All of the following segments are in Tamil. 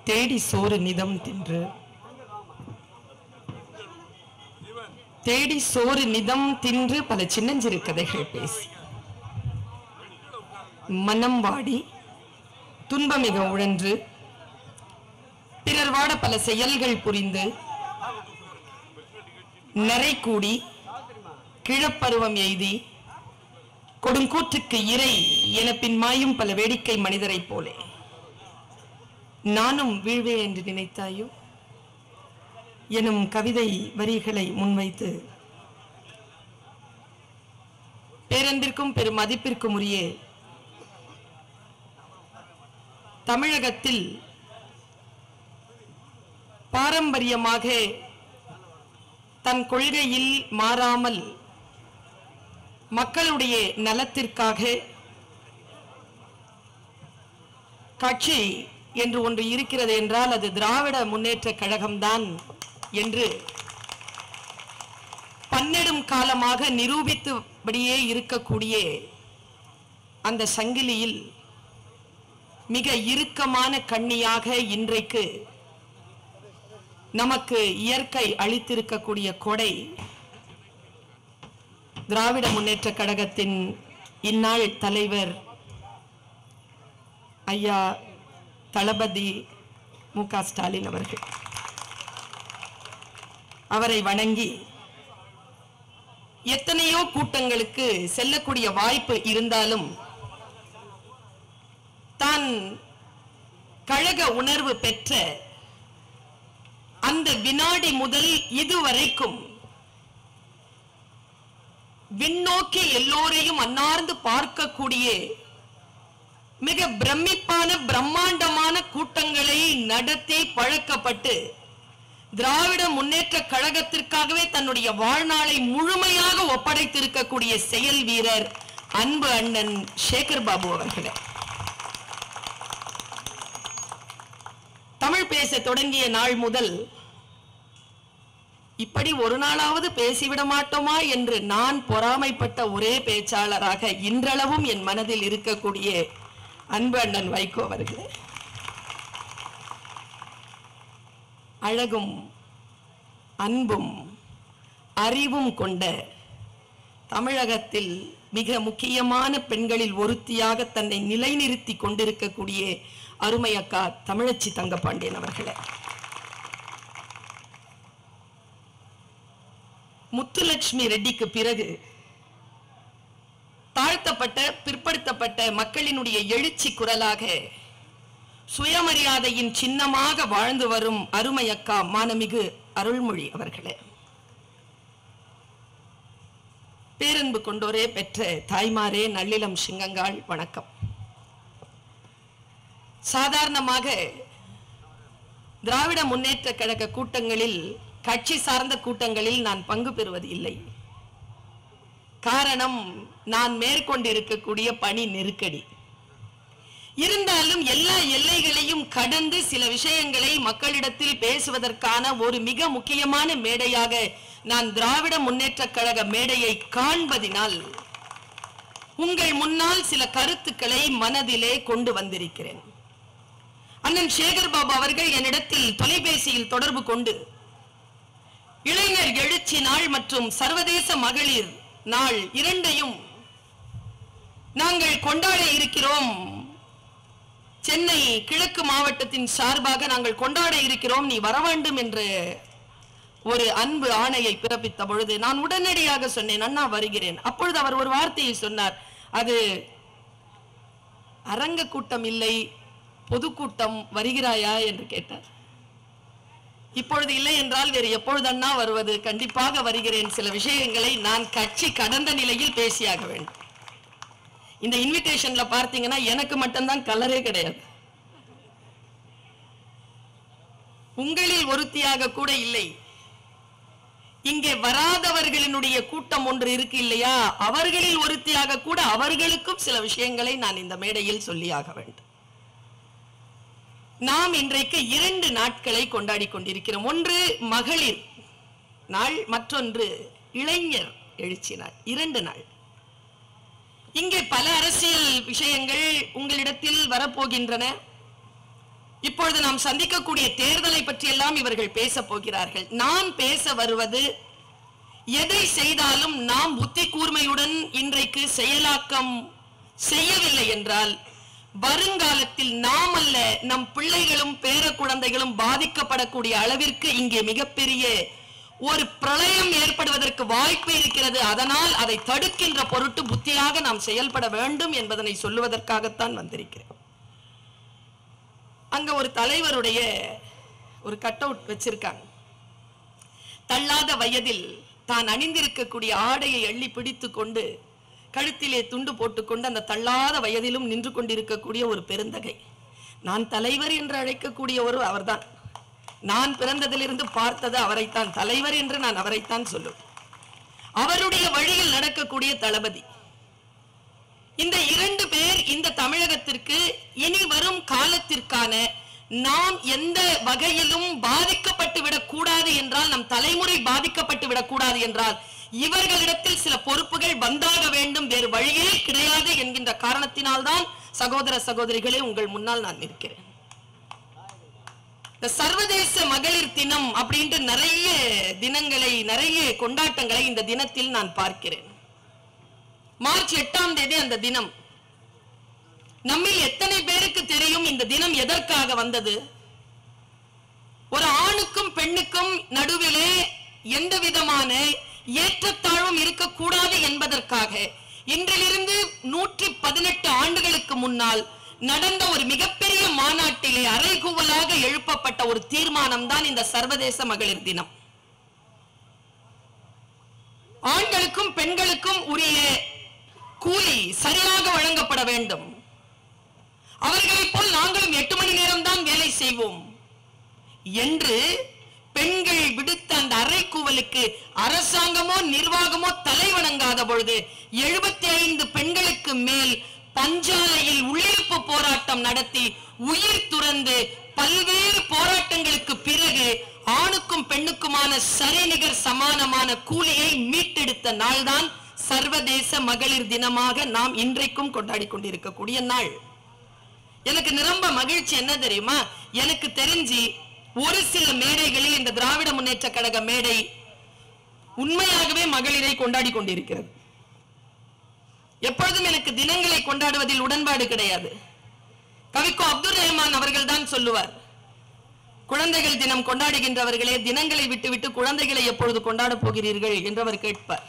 தேடி சோறு நிதம் தின்று தேடி சோறு நிதம் தின்று பல சின்னஞ்சிறு கதைகள் பேசி மனம் வாடி துன்பமிக உழன்று பிறர் வாட பல செயல்கள் புரிந்து நரை கூடி கிழப்பருவம் எய்தி கொடுங்கூற்றுக்கு இறை என பின் மாயும் பல வேடிக்கை மனிதரைப் போலே நானும் வீழ்வேன் என்று நினைத்தாயோ எனும் கவிதை வரிகளை முன்வைத்து பேரன்பிற்கும் பெரும் மதிப்பிற்கும் உரிய தமிழகத்தில் பாரம்பரியமாக தன் கொள்கையில் மாறாமல் மக்களுடைய நலத்திற்காக கட்சி என்று ஒன்று இருக்கிறது என்றால் அது திராவிட முன்னேற்ற கழகம்தான் என்று பன்னெடும் காலமாக நிரூபித்தபடியே இருக்கக்கூடிய அந்த சங்கிலியில் மிக இறுக்கமான கண்ணியாக இன்றைக்கு நமக்கு இயற்கை அளித்திருக்கக்கூடிய கொடை திராவிட முன்னேற்ற கழகத்தின் இந்நாள் தலைவர் ஐயா தளபதி மு க ஸ்டாலின் அவர்கள் அவரை வணங்கி எத்தனையோ கூட்டங்களுக்கு செல்லக்கூடிய வாய்ப்பு இருந்தாலும் தான் கழக உணர்வு பெற்ற அந்த வினாடி முதல் இதுவரைக்கும் விண்ணோக்கி எல்லோரையும் அன்னார்ந்து பார்க்கக்கூடிய மிக பிரமிப்பான பிரம்மாண்டமான கூட்டங்களை நடத்தி பழக்கப்பட்டு திராவிட முன்னேற்ற கழகத்திற்காகவே தன்னுடைய வாழ்நாளை முழுமையாக ஒப்படைத்திருக்கக்கூடிய செயல் வீரர் அன்பு அண்ணன் சேகர் பாபு அவர்களே தமிழ் பேச தொடங்கிய நாள் முதல் இப்படி ஒரு நாளாவது பேசிவிட மாட்டோமா என்று நான் பொறாமைப்பட்ட ஒரே பேச்சாளராக இன்றளவும் என் மனதில் இருக்கக்கூடிய அன்பு அண்ணன் வைகோ அவர்களே அழகும் அன்பும் அறிவும் கொண்ட தமிழகத்தில் மிக முக்கியமான பெண்களில் ஒருத்தியாக தன்னை நிலைநிறுத்தி கொண்டிருக்கக்கூடிய அருமை அக்கா தமிழச்சி தங்கபாண்டியன் அவர்களே முத்துலட்சுமி ரெட்டிக்கு பிறகு தாழ்த்தப்பட்ட பிற்படுத்தப்பட்ட மக்களினுடைய எழுச்சி குரலாக சுயமரியாதையின் சின்னமாக வாழ்ந்து வரும் அருமை அக்கா மானமிகு அருள்மொழி அவர்களே பேரன்பு கொண்டோரே பெற்ற தாய்மாரே நல்லிலம் சிங்கங்காள் வணக்கம் சாதாரணமாக திராவிட முன்னேற்ற கழக கூட்டங்களில் கட்சி சார்ந்த கூட்டங்களில் நான் பங்கு பெறுவது இல்லை காரணம் நான் மேற்கொண்டிருக்கக்கூடிய பணி நெருக்கடி இருந்தாலும் எல்லா எல்லைகளையும் கடந்து சில விஷயங்களை மக்களிடத்தில் பேசுவதற்கான ஒரு மிக முக்கியமான மேடையாக நான் திராவிட முன்னேற்ற கழக மேடையை காண்பதினால் உங்கள் முன்னால் சில கருத்துக்களை மனதிலே கொண்டு வந்திருக்கிறேன் அண்ணன் சேகர் பாபு அவர்கள் என்னிடத்தில் தொலைபேசியில் தொடர்பு கொண்டு இளைஞர் எழுச்சி நாள் மற்றும் சர்வதேச மகளிர் நாள் இரண்டையும் நாங்கள் கொண்டாட இருக்கிறோம் சென்னை கிழக்கு மாவட்டத்தின் சார்பாக நாங்கள் கொண்டாட இருக்கிறோம் நீ வர வேண்டும் என்று ஒரு அன்பு ஆணையை பிறப்பித்த பொழுது நான் உடனடியாக சொன்னேன் அண்ணா வருகிறேன் அப்பொழுது அவர் ஒரு வார்த்தையை சொன்னார் அது அரங்க கூட்டம் இல்லை பொதுக்கூட்டம் வருகிறாயா என்று கேட்டார் இப்பொழுது இல்லை என்றால் வேறு எப்பொழுது அண்ணா வருவது கண்டிப்பாக வருகிறேன் சில விஷயங்களை நான் கட்சி கடந்த நிலையில் பேசியாக வேண்டும் இந்த இன்விடேஷன்ல பார்த்தீங்கன்னா எனக்கு மட்டும்தான் கலரே கிடையாது உங்களில் ஒருத்தியாக கூட இல்லை இங்கே வராதவர்களினுடைய கூட்டம் ஒன்று இருக்கு இல்லையா அவர்களில் ஒருத்தியாக கூட அவர்களுக்கும் சில விஷயங்களை நான் இந்த மேடையில் சொல்லியாக வேண்டும் நாம் இன்றைக்கு இரண்டு நாட்களை கொண்டாடி கொண்டிருக்கிறோம் ஒன்று மகளிர் நாள் மற்றொன்று இளைஞர் எழுச்சி நாள் இரண்டு நாள் இங்கே பல அரசியல் விஷயங்கள் உங்களிடத்தில் வரப்போகின்றன இப்பொழுது நாம் சந்திக்கக்கூடிய தேர்தலை பற்றியெல்லாம் இவர்கள் பேச போகிறார்கள் நான் பேச வருவது எதை செய்தாலும் நாம் புத்தி கூர்மையுடன் இன்றைக்கு செயலாக்கம் செய்யவில்லை என்றால் வருங்காலத்தில் நாம் அல்ல நம் பிள்ளைகளும் பேர குழந்தைகளும் பாதிக்கப்படக்கூடிய அளவிற்கு இங்கே மிகப்பெரிய ஒரு பிரளயம் ஏற்படுவதற்கு வாய்ப்பு இருக்கிறது அதனால் அதை தடுக்கின்ற பொருட்டு புத்தியாக நாம் செயல்பட வேண்டும் என்பதனை சொல்லுவதற்காகத்தான் வந்திருக்கிறேன் அங்க ஒரு தலைவருடைய ஒரு கட் அவுட் வச்சிருக்காங்க தள்ளாத வயதில் தான் அணிந்திருக்கக்கூடிய ஆடையை அள்ளி பிடித்து கொண்டு கழுத்திலே துண்டு போட்டுக்கொண்டு அந்த தள்ளாத வயதிலும் நின்று கொண்டிருக்கக்கூடிய ஒரு பெருந்தகை நான் தலைவர் என்று அழைக்கக்கூடிய ஒரு அவர்தான் நான் பிறந்ததிலிருந்து பார்த்தது அவரைத்தான் தலைவர் என்று நான் அவரைத்தான் சொல்லுவேன் அவருடைய வழியில் நடக்கக்கூடிய தளபதி இந்த இரண்டு பேர் இந்த தமிழகத்திற்கு இனி வரும் காலத்திற்கான நாம் எந்த வகையிலும் பாதிக்கப்பட்டு விடக்கூடாது என்றால் நம் தலைமுறை பாதிக்கப்பட்டு விடக்கூடாது என்றால் இவர்களிடத்தில் சில பொறுப்புகள் வந்தாக வேண்டும் வேறு வழியே கிடையாது என்கின்ற காரணத்தினால்தான் சகோதர சகோதரிகளே உங்கள் முன்னால் நான் நிற்கிறேன் இந்த சர்வதேச மகளிர் தினம் அப்படின்ட்டு நிறைய தினங்களை நிறைய கொண்டாட்டங்களை இந்த தினத்தில் நான் பார்க்கிறேன் மார்ச் எட்டாம் தேதி அந்த தினம் நம்மில் எத்தனை பேருக்கு தெரியும் இந்த தினம் எதற்காக வந்தது ஒரு ஆணுக்கும் பெண்ணுக்கும் நடுவிலே எந்த விதமான ஏற்றத்தாழ்வும் இருக்கக்கூடாது என்பதற்காக இன்றிலிருந்து நூற்றி பதினெட்டு ஆண்டுகளுக்கு முன்னால் நடந்த ஒரு மிகப்பெரிய மாநாட்டிலே அறைகூவலாக எழுப்பப்பட்ட ஒரு தீர்மானம் தான் இந்த சர்வதேச மகளிர் தினம் ஆண்களுக்கும் பெண்களுக்கும் உரிய கூலி சரியாக வழங்கப்பட வேண்டும் அவர்களைப் போல் நாங்களும் எட்டு மணி நேரம் தான் வேலை செய்வோம் என்று பெண்கள் விடுத்த அந்த அறைக்கூவலுக்கு அரசாங்கமோ நிர்வாகமோ தலைவணங்காத பொழுது எழுபத்தி ஐந்து பெண்களுக்கு மேல் பஞ்சாலையில் உள்ளிருப்பு போராட்டம் நடத்தி உயிர் துறந்து பல்வேறு போராட்டங்களுக்கு பிறகு ஆணுக்கும் பெண்ணுக்குமான சரிநிகர் சமானமான கூலியை மீட்டெடுத்த நாள்தான் சர்வதேச மகளிர் தினமாக நாம் இன்றைக்கும் கொண்டாடி கொண்டிருக்கக்கூடிய நாள் எனக்கு நிரம்ப மகிழ்ச்சி என்ன தெரியுமா எனக்கு தெரிஞ்சு ஒரு சில மேடைகளில் இந்த திராவிட முன்னேற்ற கழக மேடை உண்மையாகவே மகளிரை கொண்டாடி கொண்டிருக்கிறது எப்பொழுதும் எனக்கு தினங்களை கொண்டாடுவதில் உடன்பாடு கிடையாது கவிக்கோ அப்துல் ரஹ்மான் அவர்கள் தான் சொல்லுவார் குழந்தைகள் தினம் கொண்டாடுகின்றவர்களே தினங்களை விட்டுவிட்டு குழந்தைகளை எப்பொழுது கொண்டாடப் போகிறீர்கள் என்று அவர் கேட்பார்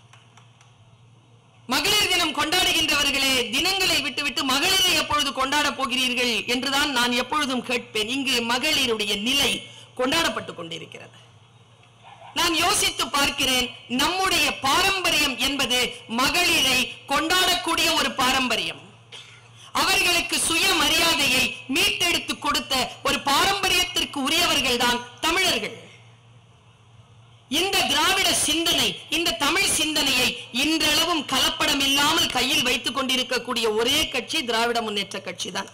மகளிர் தினம் கொண்டாடுகின்றவர்களே தினங்களை விட்டுவிட்டு மகளிரை எப்பொழுது கொண்டாடப் போகிறீர்கள் என்றுதான் நான் எப்பொழுதும் கேட்பேன் இங்கு மகளிருடைய நிலை கொண்டாடப்பட்டுக் கொண்டிருக்கிறது நான் யோசித்து பார்க்கிறேன் நம்முடைய பாரம்பரியம் என்பது மகளிரை கொண்டாடக்கூடிய ஒரு பாரம்பரியம் அவர்களுக்கு சுயமரியாதையை மீட்டெடுத்து கொடுத்த ஒரு பாரம்பரியத்திற்கு உரியவர்கள் தான் தமிழர்கள் இந்த திராவிட சிந்தனை இந்த தமிழ் சிந்தனையை இன்றளவும் கலப்படம் இல்லாமல் கையில் வைத்துக் கொண்டிருக்கக்கூடிய ஒரே கட்சி திராவிட முன்னேற்ற கட்சி தான்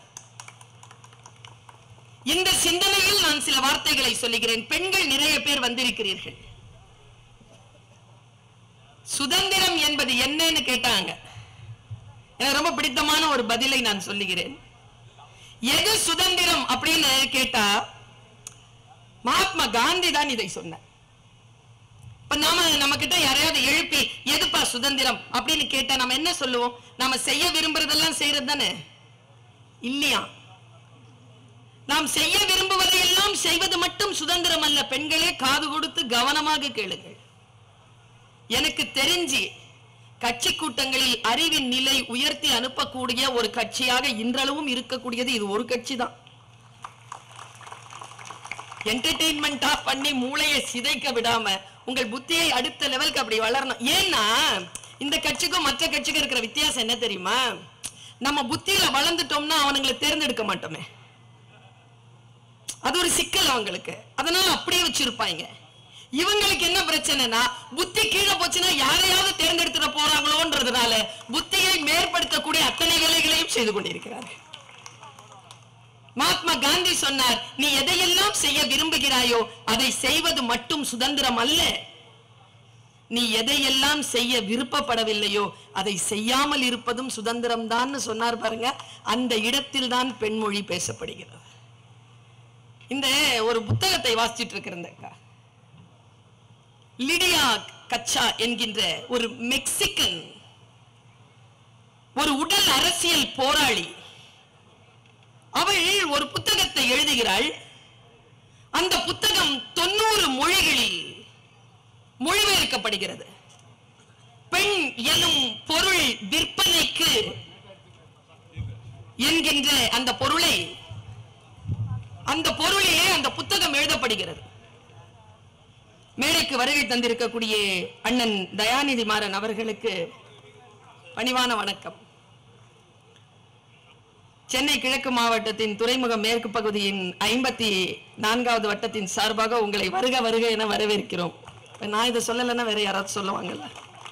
இந்த சிந்தனையில் நான் சில வார்த்தைகளை சொல்லுகிறேன் பெண்கள் நிறைய பேர் வந்திருக்கிறீர்கள் சுதந்திரம் என்பது என்னன்னு கேட்டாங்க எனக்கு ரொம்ப பிடித்தமான ஒரு பதிலை நான் சொல்லுகிறேன் எது சுதந்திரம் அப்படின்னு கேட்டா மகாத்மா காந்தி தான் இதை சொன்னார் இப்ப நாம நம்ம கிட்ட யாரையாவது எழுப்பி எதுப்பா சுதந்திரம் அப்படின்னு கேட்டா நம்ம என்ன சொல்லுவோம் நாம செய்ய விரும்புறதெல்லாம் செய்யறது தானே இல்லையா நாம் செய்ய விரும்புவதையெல்லாம் செய்வது மட்டும் சுதந்திரம் அல்ல பெண்களே காது கொடுத்து கவனமாக கேளுங்கள் எனக்கு தெரிஞ்சு கட்சி கூட்டங்களில் அறிவின் நிலை உயர்த்தி அனுப்பக்கூடிய ஒரு கட்சியாக இன்றளவும் இருக்கக்கூடியது இது ஒரு கட்சி தான் என்டர்டெயின்மெண்டா பண்ணி மூளையை சிதைக்க விடாம உங்கள் புத்தியை அடுத்த லெவலுக்கு அப்படி வளரணும் ஏன்னா இந்த கட்சிக்கும் மற்ற கட்சிக்கும் இருக்கிற வித்தியாசம் என்ன தெரியுமா நம்ம புத்தியில வளர்ந்துட்டோம்னா அவனுங்களை தேர்ந்தெடுக்க மாட்டோமே அது ஒரு சிக்கல் அவங்களுக்கு அதனால அப்படியே வச்சிருப்பாங்க இவங்களுக்கு என்ன பிரச்சனைனா புத்தி கீழே போச்சுன்னா யாரையாவது தேர்ந்தெடுத்துட போறாங்களோன்றதுனால புத்தியை மேற்படுத்தக்கூடிய அத்தனை வேலைகளையும் செய்து கொண்டிருக்கிறார்கள் மகாத்மா காந்தி சொன்னார் நீ எதையெல்லாம் செய்ய விரும்புகிறாயோ அதை செய்வது மட்டும் சுதந்திரம் அல்ல நீ எதையெல்லாம் செய்ய விருப்பப்படவில்லையோ அதை செய்யாமல் இருப்பதும் சுதந்திரம் தான் சொன்னார் பாருங்க அந்த இடத்தில் தான் பெண்மொழி பேசப்படுகிறது இந்த ஒரு புத்தகத்தை வாசிச்சிட்டு இருக்கிறேன் அக்கா லிடியா கச்சா என்கின்ற ஒரு மெக்சிகன் ஒரு உடல் அரசியல் போராளி அவள் ஒரு புத்தகத்தை எழுதுகிறாள் அந்த புத்தகம் தொண்ணூறு மொழிகளில் மொழிபெயர்க்கப்படுகிறது பெண் எனும் பொருள் விற்பனைக்கு என்கின்ற அந்த பொருளை அந்த பொருளிலே அந்த புத்தகம் எழுதப்படுகிறது மேடைக்கு வருகை தந்திருக்கக்கூடிய அண்ணன் தயாநிதி மாறன் அவர்களுக்கு பணிவான வணக்கம் சென்னை கிழக்கு மாவட்டத்தின் துறைமுக மேற்கு பகுதியின் ஐம்பத்தி நான்காவது வட்டத்தின் சார்பாக உங்களை வருக வருக என வரவேற்கிறோம் நான் இதை சொல்லலைன்னா வேற யாராவது சொல்லுவாங்கல்ல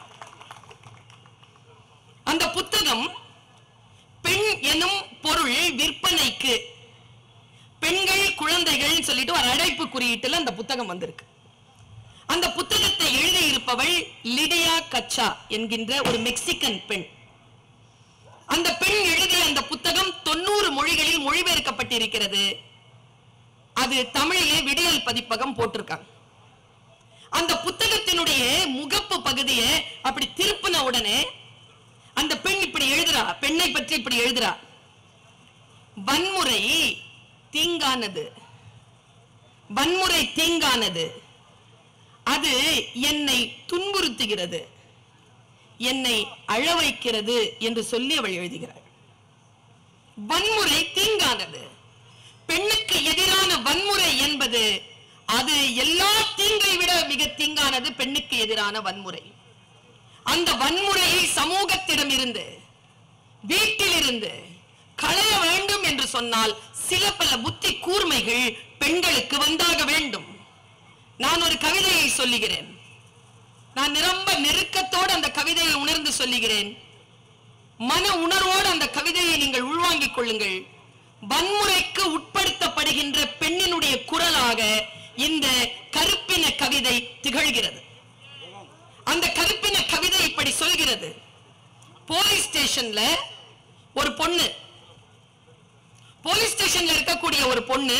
அந்த புத்தகம் பெண் எனும் பொருள் விற்பனைக்கு பெண்கள் குழந்தைகள் சொல்லிட்டு ஒரு அடைப்பு குறியீட்டுல அந்த புத்தகம் வந்திருக்கு அந்த புத்தகத்தை எழுதியிருப்பவள் லிடியா கச்சா என்கின்ற ஒரு மெக்சிகன் பெண் அந்த பெண் எழுதிய அந்த புத்தகம் தொண்ணூறு மொழிகளில் மொழிபெயர்க்கப்பட்டிருக்கிறது அது தமிழிலே விடியல் பதிப்பகம் போட்டிருக்காங்க அந்த புத்தகத்தினுடைய முகப்பு பகுதியை அப்படி திருப்பின உடனே அந்த பெண் இப்படி எழுதுறா பெண்ணை பற்றி இப்படி எழுதுறா வன்முறை தீங்கானது வன்முறை தீங்கானது அது என்னை துன்புறுத்துகிறது என்னை அழ வைக்கிறது என்று சொல்லி அவள் எழுதுகிறாள் வன்முறை தீங்கானது பெண்ணுக்கு எதிரான வன்முறை என்பது அது எல்லா தீங்கை விட மிக தீங்கானது பெண்ணுக்கு எதிரான வன்முறை அந்த வன்முறையை சமூகத்திடம் இருந்து வீட்டிலிருந்து களைய வேண்டும் என்று சொன்னால் சில பல புத்தி கூர்மைகள் பெண்களுக்கு வந்தாக வேண்டும் நான் ஒரு கவிதையை சொல்லுகிறேன் நான் நிரம்ப நெருக்கத்தோடு அந்த கவிதையை உணர்ந்து சொல்லுகிறேன் மன உணர்வோடு அந்த கவிதையை நீங்கள் உள்வாங்கிக் கொள்ளுங்கள் வன்முறைக்கு உட்படுத்தப்படுகின்ற பெண்ணினுடைய குரலாக இந்த கருப்பின கவிதை திகழ்கிறது அந்த கருப்பின கவிதை இப்படி சொல்கிறது போலீஸ் ஸ்டேஷன்ல ஒரு பொண்ணு போலீஸ் ஸ்டேஷன்ல இருக்கக்கூடிய ஒரு பொண்ணு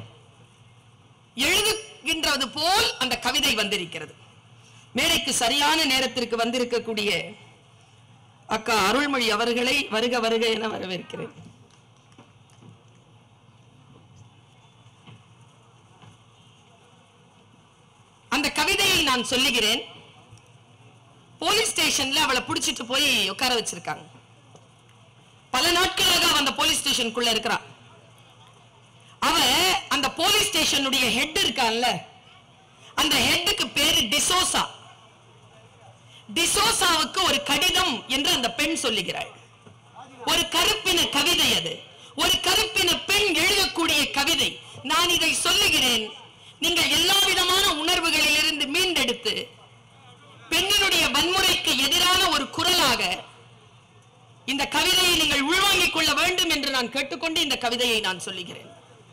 எழுதுகின்றது போல் அந்த கவிதை வந்திருக்கிறது மேடைக்கு சரியான நேரத்திற்கு வந்திருக்கக்கூடிய அக்கா அருள்மொழி அவர்களை வருக வருக என வரவேற்கிறேன் அந்த கவிதையை நான் சொல்லுகிறேன் போலீஸ் ஸ்டேஷன்ல அவளை புடிச்சிட்டு போய் உட்கார வச்சிருக்காங்க பல நாட்களாக அவ அந்த போலீஸ் ஸ்டேஷனுக்குள்ள இருக்கிறா அவ அந்த போலீஸ் ஸ்டேஷனுடைய ஹெட் இருக்கான்ல அந்த ஹெட்டுக்கு பேரு டிசோசா டிசோசாவுக்கு ஒரு கடிதம் என்று அந்த பெண் சொல்லுகிறாள் ஒரு கருப்பின கவிதை அது ஒரு கருப்பின பெண் எழுதக்கூடிய கவிதை நான் இதை சொல்லுகிறேன் நீங்கள் எல்லா விதமான உணர்வுகளிலிருந்து மீண்டெடுத்து பெண்ணினுடைய வன்முறைக்கு எதிரான ஒரு குரலாக இந்த கவிதையை நீங்கள் உள்வாங்கிக் கொள்ள வேண்டும் என்று நான் கேட்டுக்கொண்டு இந்த கவிதையை நான் சொல்லுகிறேன்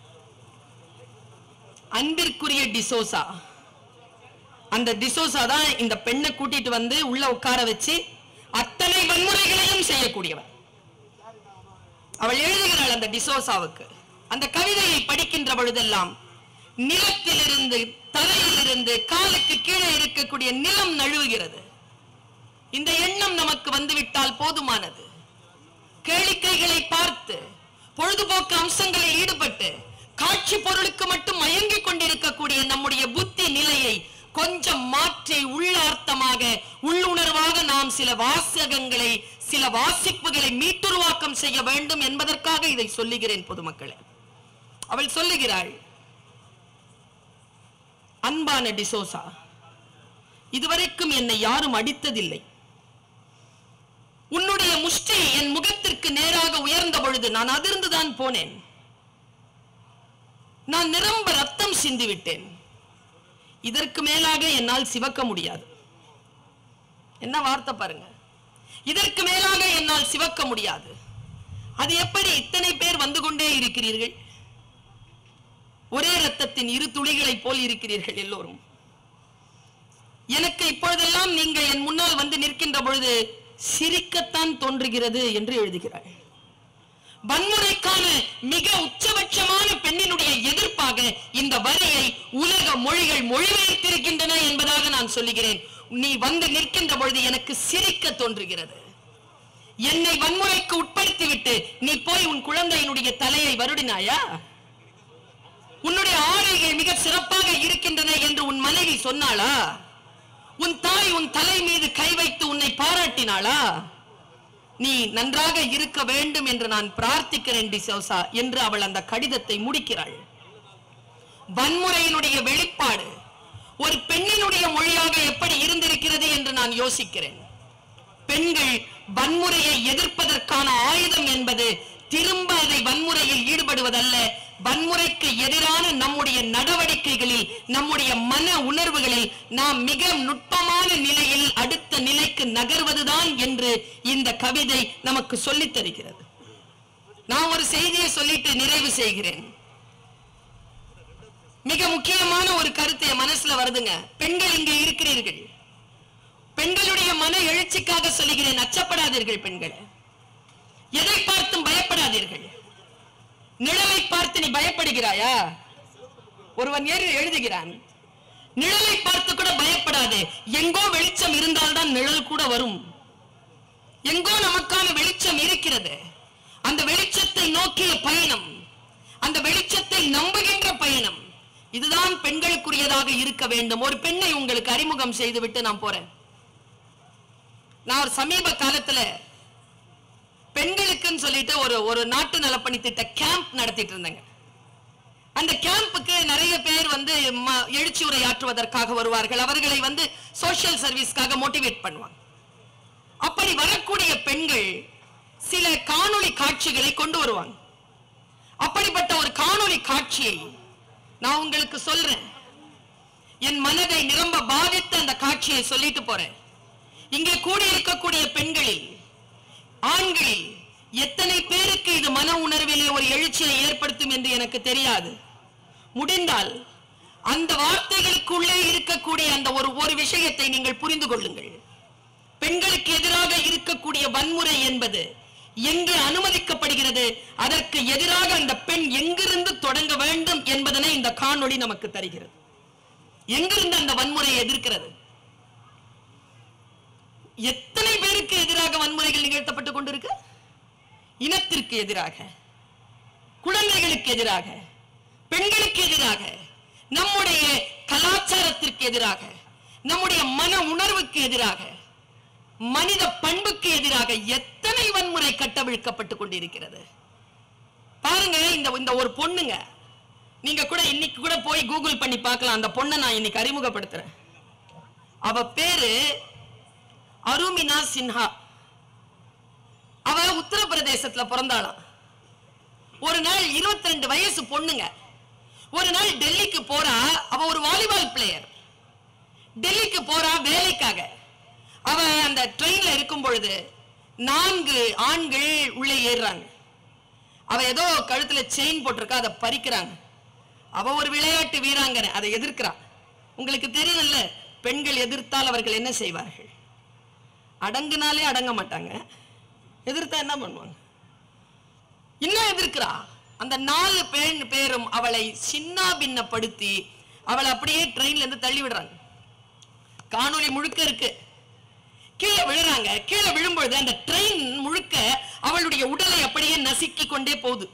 அன்பிற்குரிய டிசோசா அந்த டிசோசா தான் இந்த பெண்ணை கூட்டிட்டு வந்து உள்ள உட்கார வச்சு அத்தனை வன்முறைகளையும் செய்யக்கூடியவர் அவள் எழுதுகிறாள் அந்த டிசோசாவுக்கு அந்த கவிதையை படிக்கின்ற பொழுதெல்லாம் நிலத்திலிருந்து தரையிலிருந்து காலுக்கு கீழே இருக்கக்கூடிய நிலம் நழுவுகிறது இந்த எண்ணம் நமக்கு வந்துவிட்டால் போதுமானது கேளிக்கைகளை பார்த்து பொழுதுபோக்கு அம்சங்களில் ஈடுபட்டு காட்சி பொருளுக்கு மட்டும் மயங்கிக் கொண்டிருக்கக்கூடிய நம்முடைய புத்தி நிலையை கொஞ்சம் மாற்றி உள்ளார்த்தமாக உள்ளுணர்வாக நாம் சில வாசகங்களை சில வாசிப்புகளை மீட்டுருவாக்கம் செய்ய வேண்டும் என்பதற்காக இதை சொல்லுகிறேன் பொதுமக்களே அவள் சொல்லுகிறாள் அன்பான டிசோசா இதுவரைக்கும் என்னை யாரும் அடித்ததில்லை உன்னுடைய முஷ்டி என் முகத்திற்கு நேராக உயர்ந்த பொழுது நான் அதிர்ந்துதான் போனேன் நான் நிரம்ப ரத்தம் சிந்தி விட்டேன் இதற்கு மேலாக என்னால் சிவக்க முடியாது என்ன வார்த்தை பாருங்க இதற்கு மேலாக என்னால் சிவக்க முடியாது அது எப்படி இத்தனை பேர் வந்து கொண்டே இருக்கிறீர்கள் ஒரே ரத்தத்தின் இரு துளிகளைப் போல் இருக்கிறீர்கள் எல்லோரும் எனக்கு இப்பொழுதெல்லாம் நீங்கள் என் முன்னால் வந்து நிற்கின்ற பொழுது சிரிக்கத்தான் தோன்றுகிறது என்று எழுதுகிறாள் வன்முறைக்கான மிக உச்சபட்சமான பெண்ணினுடைய எதிர்ப்பாக இந்த வரியை உலக மொழிகள் மொழிபெயர்த்திருக்கின்றன என்பதாக நான் சொல்லுகிறேன் நீ வந்து நிற்கின்ற பொழுது எனக்கு சிரிக்க தோன்றுகிறது என்னை வன்முறைக்கு உட்படுத்திவிட்டு நீ போய் உன் குழந்தையினுடைய தலையை வருடினாயா உன்னுடைய ஆடைகள் மிக சிறப்பாக இருக்கின்றன என்று உன் மனைவி சொன்னாளா உன் தாய் உன் தலை மீது கை வைத்து உன்னை பாராட்டினாளா நீ நன்றாக இருக்க வேண்டும் என்று நான் பிரார்த்திக்கிறேன் டிசோசா என்று அவள் அந்த கடிதத்தை முடிக்கிறாள் வன்முறையினுடைய வெளிப்பாடு ஒரு பெண்ணினுடைய மொழியாக எப்படி இருந்திருக்கிறது என்று நான் யோசிக்கிறேன் பெண்கள் வன்முறையை எதிர்ப்பதற்கான ஆயுதம் என்பது திரும்ப அதை வன்முறையில் ஈடுபடுவதல்ல வன்முறைக்கு எதிரான நம்முடைய நடவடிக்கைகளில் நம்முடைய மன உணர்வுகளில் நாம் மிக நுட்பமான நிலையில் அடுத்த நிலைக்கு நகர்வதுதான் என்று இந்த கவிதை நமக்கு சொல்லித் தருகிறது நான் ஒரு செய்தியை சொல்லிட்டு நிறைவு செய்கிறேன் மிக முக்கியமான ஒரு கருத்து என் மனசுல வருதுங்க பெண்கள் இங்கே இருக்கிறீர்கள் பெண்களுடைய மன எழுச்சிக்காக சொல்லுகிறேன் அச்சப்படாதீர்கள் பெண்களே எதை பார்த்தும் பயப்படாதீர்கள் நிழலை பார்த்து நீ பயப்படுகிறாயா ஒருவன் ஏறி எழுதுகிறான் நிழலை பார்த்து கூட பயப்படாதே எங்கோ வெளிச்சம் இருந்தால்தான் நிழல் கூட வரும் எங்கோ நமக்கான வெளிச்சம் இருக்கிறது அந்த வெளிச்சத்தை நோக்கிய பயணம் அந்த வெளிச்சத்தை நம்புகின்ற பயணம் இதுதான் பெண்களுக்குரியதாக இருக்க வேண்டும் ஒரு பெண்ணை உங்களுக்கு அறிமுகம் செய்துவிட்டு நான் போறேன் நான் ஒரு சமீப காலத்துல பெண்களுக்குன்னு சொல்லிட்டு ஒரு ஒரு நாட்டு நலப்பணி திட்ட கேம்ப் நடத்திட்டு இருந்தேங்க அந்த கேம்புக்கு நிறைய பேர் வந்து ம- எழுச்சி உரையாற்றுவதற்காக வருவார்கள் அவர்களை வந்து சோஷியல் சர்வீஸ்க்காக மோட்டிவேட் பண்ணுவாங்க அப்படி வரக்கூடிய பெண்கள் சில காணொளி காட்சிகளை கொண்டு வருவாங்க அப்படிப்பட்ட ஒரு காணொளி காட்சியை நான் உங்களுக்கு சொல்றேன் என் மனதை நிரம்ப பாதித்த அந்த காட்சியை சொல்லிட்டு போறேன் இங்கே கூடியிருக்கக்கூடிய பெண்களில் ஆண்களில் எத்தனை பேருக்கு இது மன உணர்விலே ஒரு எழுச்சியை ஏற்படுத்தும் என்று எனக்கு தெரியாது முடிந்தால் அந்த வார்த்தைகளுக்குள்ளே இருக்கக்கூடிய அந்த ஒரு ஒரு விஷயத்தை நீங்கள் புரிந்து கொள்ளுங்கள் பெண்களுக்கு எதிராக இருக்கக்கூடிய வன்முறை என்பது எங்கு அனுமதிக்கப்படுகிறது அதற்கு எதிராக அந்த பெண் எங்கிருந்து தொடங்க வேண்டும் என்பதனை இந்த காணொளி நமக்கு தருகிறது எங்கிருந்து அந்த வன்முறையை எதிர்க்கிறது எத்தனை பேருக்கு எதிராக வன்முறைகள் நிகழ்த்தப்பட்டுக் கொண்டிருக்கு இனத்திற்கு எதிராக குழந்தைகளுக்கு எதிராக பெண்களுக்கு எதிராக நம்முடைய கலாச்சாரத்திற்கு எதிராக நம்முடைய மன உணர்வுக்கு எதிராக மனித பண்புக்கு எதிராக எத்தனை வன்முறை கட்டவிழ்க்கப்பட்டுக் கொண்டிருக்கிறது பாருங்க இந்த இந்த ஒரு பொண்ணுங்க நீங்க கூட இன்னைக்கு கூட போய் கூகுள் பண்ணி பார்க்கலாம் அந்த பொண்ணை நான் இன்னைக்கு அறிமுகப்படுத்துறேன் அவ பேரு அருமினா சின்ஹா அவ உத்தரப்பிரதேசத்துல பிறந்தாளாம் ஒரு நாள் 22 வயசு பொண்ணுங்க ஒரு நாள் டெல்லிக்கு போறா அவ ஒரு வாலிபால் பிளேயர் டெல்லிக்கு போறா வேலைக்காக அவ அந்த ட்ரெயின்ல இருக்கும் பொழுது நான்கு ஆண்கள் உள்ளே ஏறுறாங்க அவ ஏதோ கழுத்துல செயின் போட்டிருக்கா அதை பறிக்கிறாங்க அவ ஒரு விளையாட்டு வீராங்கனை அதை எதிர்க்கிறா உங்களுக்கு தெரியுதுல்ல பெண்கள் எதிர்த்தால் அவர்கள் என்ன செய்வார்கள் அடங்குனாலே அடங்க மாட்டாங்க எதிர்த்தா என்ன பண்ணுவாங்க இன்னும் எதிர்க்கிறா அந்த நாலு பெண் பேரும் அவளை சின்ன பின்னப்படுத்தி அவளை அப்படியே ட்ரெயின்ல இருந்து தள்ளி விடுறாங்க காணொளி முழுக்க இருக்கு கீழே விழுறாங்க கீழே விழும்பொழுது அந்த ட்ரெயின் முழுக்க அவளுடைய உடலை அப்படியே நசுக்கி கொண்டே போகுது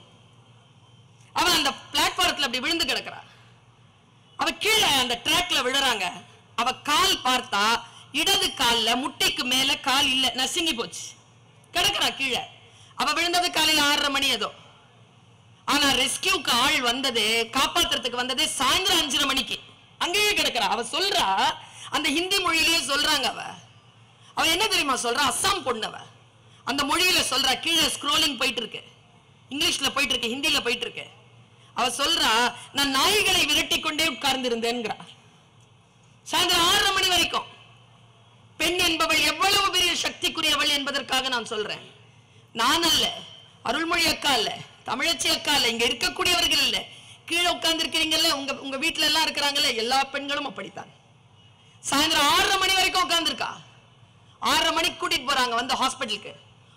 அவ அந்த பிளாட்பாரத்துல அப்படி விழுந்து கிடக்குறா அவ கீழே அந்த ட்ராக்ல விழுறாங்க அவ கால் பார்த்தா இடது கால்ல முட்டைக்கு மேல கால் இல்ல நசுங்கி போச்சு கிடக்குறா கீழே அவ விழுந்தது காலையில ஆறரை மணி ஏதோ ஆனா ரெஸ்கியூக்கு ஆள் வந்தது காப்பாத்துறதுக்கு வந்தது சாயந்தரம் அஞ்சரை மணிக்கு அங்கேயே கிடக்குறா அவ சொல்றா அந்த ஹிந்தி மொழியிலேயே சொல்றாங்க அவ அவ என்ன தெரியுமா சொல்றா அஸ்ஸாம் பொண்ணு அவ அந்த மொழியில சொல்றா கீழே ஸ்க்ரோலிங் போயிட்டு இருக்கு இங்கிலீஷ்ல போயிட்டு இருக்கு ஹிந்தில போயிட்டு இருக்கு அவ சொல்றா நான் நாய்களை விரட்டி கொண்டே உட்கார்ந்து இருந்தேன்ங்கிறா சாயந்தரம் ஆறரை மணி வரைக்கும் பெண் என்பவள் எவ்வளவு பெரிய சக்திக்குரியவள் என்பதற்காக நான் சொல்றேன் நான் அல்ல அருள்மொழி அக்கா இல்ல தமிழச்சி அக்கா இல்ல இங்க இருக்கக்கூடியவர்கள் இல்ல கீழே உட்கார்ந்து இருக்கிறீங்கல்ல உங்க உங்க வீட்டுல எல்லாம் இருக்கிறாங்கல்ல எல்லா பெண்களும் அப்படித்தான் சாயந்தரம் ஆறரை மணி வரைக்கும் உட்கார்ந்துருக்கா ஆறரை மணிக்கு கூட்டிட்டு போறாங்க வந்து ஹாஸ்பிட்டலுக்கு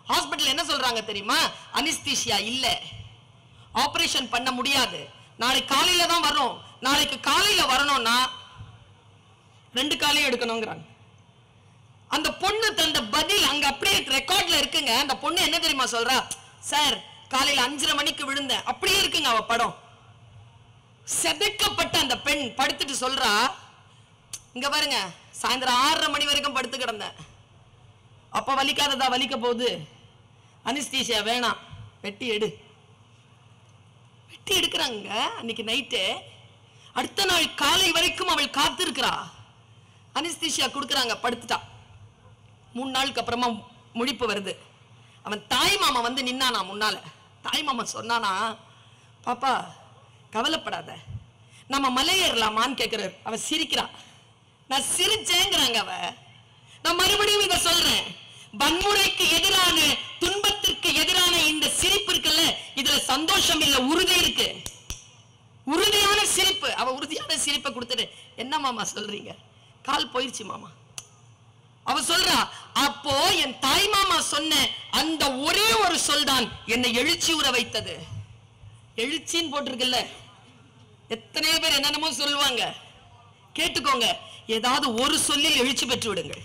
ஹாஸ்பிடல் என்ன சொல்றாங்க தெரியுமா அனிஸ்தீசியா இல்ல ஆபரேஷன் பண்ண முடியாது நாளைக்கு காலையில தான் வரும் நாளைக்கு காலையில வரணும்னா ரெண்டு காலையும் எடுக்கணுங்கிறாங்க அந்த பொண்ணு தந்த பதில் அங்க அப்படியே ரெக்கார்ட்ல இருக்குங்க அந்த பொண்ணு என்ன தெரியுமா சொல்றா சார் காலையில அஞ்சரை மணிக்கு விழுந்தேன் அப்படியே இருக்குங்க அவ படம் செதைக்கப்பட்ட அந்த பெண் படுத்துட்டு சொல்றா இங்க பாருங்க சாயந்தரம் ஆறரை மணி வரைக்கும் படுத்து கிடந்தேன் அப்ப வலிக்காததா வலிக்க போகுது அனிஸ்தீசியா வேணாம் வெட்டி எடு வெட்டி எடுக்கிறாங்க அன்னைக்கு நைட்டு அடுத்த நாள் காலை வரைக்கும் அவள் காத்திருக்கிறா அனிஸ்தீசியா கொடுக்குறாங்க படுத்துட்டா மூணு நாளுக்கு அப்புறமா முழிப்பு வருது அவன் தாய் மாமா வந்து நின்னானா முன்னால தாய் மாமா சொன்னானா பாப்பா கவலைப்படாத நம்ம மலை ஏறலாமான்னு கேட்கிறாரு அவ சிரிக்கிறா நான் சிரிச்சேங்கிறாங்க அவ நான் மறுபடியும் இதை சொல்றேன் வன்முறைக்கு எதிரான துன்பத்திற்கு எதிரான இந்த சிரிப்பு இருக்குல்ல இதுல சந்தோஷம் இல்ல உறுதி இருக்கு உறுதியான சிரிப்பு அவ உறுதியான சிரிப்பை கொடுத்துட்டு என்ன மாமா சொல்றீங்க கால் போயிருச்சு மாமா அவ சொல்றா அப்போ என் தாய் மாமா சொன்ன அந்த ஒரே ஒரு சொல் தான் என்னை எழுச்சி உற வைத்தது எழுச்சின்னு போட்டிருக்குல்ல எத்தனை பேர் என்னென்னமோ சொல்லுவாங்க கேட்டுக்கோங்க ஏதாவது ஒரு சொல்லில் எழுச்சி பெற்று விடுங்கள்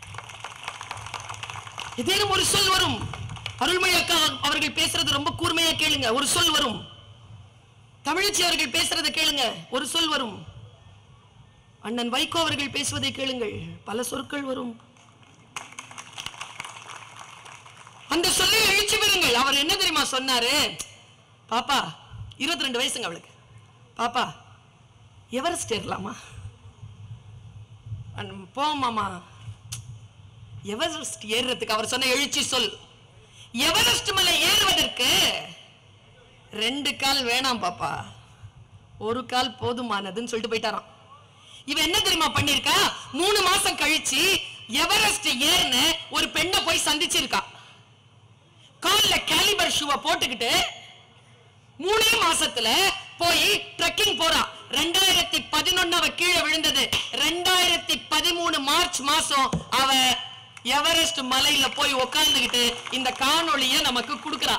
ஏதேனும் ஒரு சொல் வரும் அருள்மொழி அக்கா அவர்கள் பேசுறது ரொம்ப கூர்மையா கேளுங்க ஒரு சொல் வரும் தமிழச்சி அவர்கள் பேசுறதை கேளுங்க ஒரு சொல் வரும் அண்ணன் வைகோ அவர்கள் பேசுவதை கேளுங்கள் பல சொற்கள் வரும் அந்த சொல்லை எழுச்சி பெறுங்கள் அவர் என்ன தெரியுமா சொன்னாரு பாப்பா இருபத்தி ரெண்டு வயசுங்க அவளுக்கு பாப்பா எவரெஸ்ட் ஏறலாமா அண்ணன், போம் மாமா எவரெஸ்ட் ஏறுறதுக்கு அவர் சொன்ன எழுச்சி சொல் எவரெஸ்ட் மலை ஏறுவதற்கு ரெண்டு கால் வேணாம் பாப்பா ஒரு கால் போதுமானதுன்னு சொல்லிட்டு போயிட்டாராம் இவன் என்ன தெரியுமா பண்ணிருக்கா மூணு மாசம் கழிச்சு எவரெஸ்ட் ஏறின ஒரு பெண்ணை போய் சந்திச்சிருக்கா கால்ல கேலிபர் ஷூவை போட்டுக்கிட்டு மூணே மாசத்துல போய் ட்ரெக்கிங் போறா ரெண்டாயிரத்தி பதினொன்னு அவ கீழே விழுந்தது ரெண்டாயிரத்தி பதிமூணு மார்ச் மாசம் அவ எவரெஸ்ட் மலையில போய் உக்காந்துக்கிட்டு இந்த காணொளிய நமக்கு கொடுக்கறா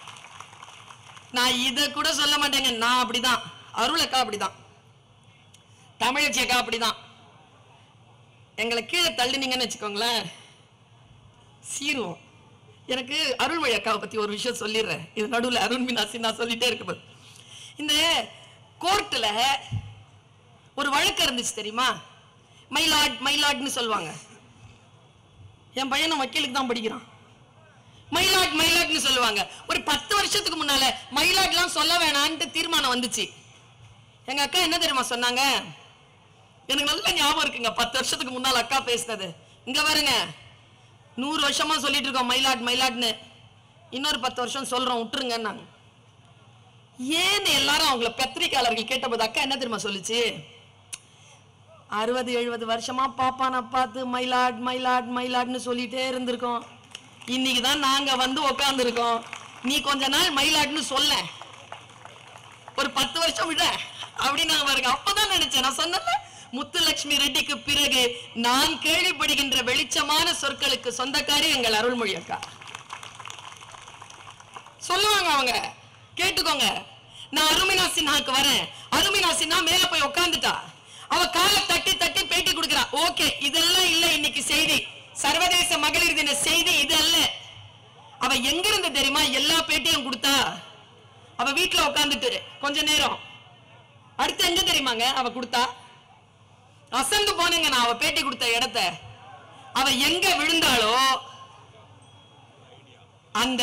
நான் இத கூட சொல்ல மாட்டேங்க நான் அப்படிதான் அருளக்கா அப்படிதான் தமிழச்சி அக்கா அப்படிதான் எங்களை கீழே தள்ளினீங்கன்னு வச்சுக்கோங்களேன் சீருவோம் எனக்கு அருள்மொழி அக்காவை பத்தி ஒரு விஷயம் சொல்லிடுறேன் இது நடுவுல அருண் மீனாசி நான் சொல்லிட்டே இருக்க இந்த கோர்ட்ல ஒரு வழக்கு இருந்துச்சு தெரியுமா மயிலாட் மயிலாட்னு சொல்லுவாங்க என் பையனும் வக்கீலுக்கு தான் படிக்கிறான் மயிலாட் மயிலாட்னு சொல்லுவாங்க ஒரு பத்து வருஷத்துக்கு முன்னால மயிலாட்லாம் சொல்ல வேணான்ட்டு தீர்மானம் வந்துச்சு எங்க அக்கா என்ன தெரியுமா சொன்னாங்க எனக்கு நல்ல ஞாபகம் இருக்குங்க பத்து வருஷத்துக்கு முன்னால் அக்கா பேசினது இங்க பாருங்க நூறு வருஷமா சொல்லிட்டு இருக்கோம் மயிலாட் மயிலாட்னு இன்னொரு பத்து வருஷம் சொல்றோம் விட்டுருங்கன்னாங்க ஏன்னு எல்லாரும் அவங்கள பத்திரிக்கையாளர்கள் கேட்டபோது அக்கா என்ன தெரியுமா சொல்லுச்சு அறுபது எழுபது வருஷமா பாப்பான பார்த்து மயிலாட் மயிலாட் மயிலாட்னு சொல்லிட்டே இருந்திருக்கோம் இன்னைக்கு தான் நாங்க வந்து உக்காந்துருக்கோம் நீ கொஞ்ச நாள் மயிலாட்னு சொல்ல ஒரு பத்து வருஷம் விட அப்படின்னு நான் பாருங்க அப்பதான் நினைச்சேன் நான் சொன்னல முத்துலட்சுமி ரெட்டிக்கு பிறகு நான் கேள்விப்படுகின்ற வெளிச்சமான சொற்களுக்கு சொந்தக்காரி எங்கள் அருள்மொழி அக்கா சொல்லுவாங்க அவங்க கேட்டுக்கோங்க நான் அருமினா சின்ஹாக்கு வரேன் அருமினா சின்ஹா மேல போய் உட்காந்துட்டா அவ காலை தட்டி தட்டி பேட்டி கொடுக்கறா ஓகே இதெல்லாம் இல்ல இன்னைக்கு செய்தி சர்வதேச மகளிர் தின செய்தி இது அல்ல அவ எங்க இருந்து தெரியுமா எல்லா பேட்டியும் கொடுத்தா அவ வீட்டுல உட்காந்துட்டு கொஞ்ச நேரம் அடுத்து எங்க தெரியுமாங்க அவ கொடுத்தா அசந்து போனேங்க நான் அவ பேட்டி கொடுத்த இடத்த அவ எங்க விழுந்தாளோ அந்த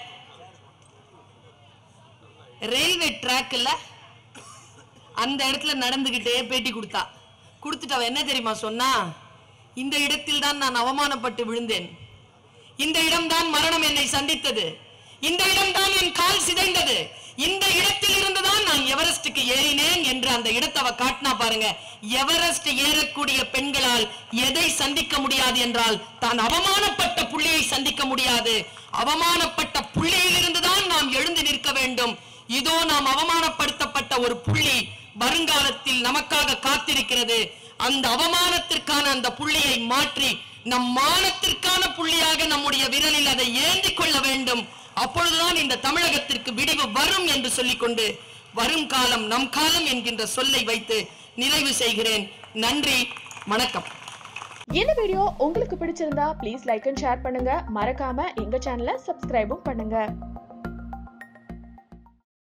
ரயில்வே ட்ராக்ல அந்த இடத்துல நடந்துகிட்டே பேட்டி கொடுத்தா கொடுத்துட்டு அவ என்ன தெரியுமா சொன்னா இந்த இடத்தில் தான் நான் அவமானப்பட்டு விழுந்தேன் இந்த இடம்தான் மரணம் என்னை சந்தித்தது இந்த இடம்தான் என் கால் சிதைந்தது இந்த இடத்தில் இருந்துதான் நான் எவரெஸ்டுக்கு ஏறினேன் என்று அந்த இடத்தை அவ காட்டினா பாருங்க எவரெஸ்ட் ஏறக்கூடிய பெண்களால் எதை சந்திக்க முடியாது என்றால் தான் அவமானப்பட்ட புள்ளியை சந்திக்க முடியாது அவமானப்பட்ட புள்ளியில் இருந்துதான் நாம் எழுந்து நிற்க வேண்டும் இதோ நாம் அவமானப்படுத்தப்பட்ட ஒரு புள்ளி வருங்காலத்தில் நமக்காக காத்திருக்கிறது அந்த அவமானத்திற்கான அந்த புள்ளியை மாற்றி நம் மானத்திற்கான புள்ளியாக நம்முடைய விரலில் அதை ஏந்திக் கொள்ள வேண்டும் அப்பொழுதுதான் இந்த தமிழகத்திற்கு விடிவு வரும் என்று சொல்லிக்கொண்டு வரும் காலம் நம் காலம் என்கின்ற சொல்லை வைத்து நிறைவு செய்கிறேன் நன்றி வணக்கம் இந்த வீடியோ உங்களுக்கு பிடிச்சிருந்தா ப்ளீஸ் லைக் அண்ட் ஷேர் பண்ணுங்க மறக்காம எங்க சேனலை சப்ஸ்கிரைபும் பண்ணுங்க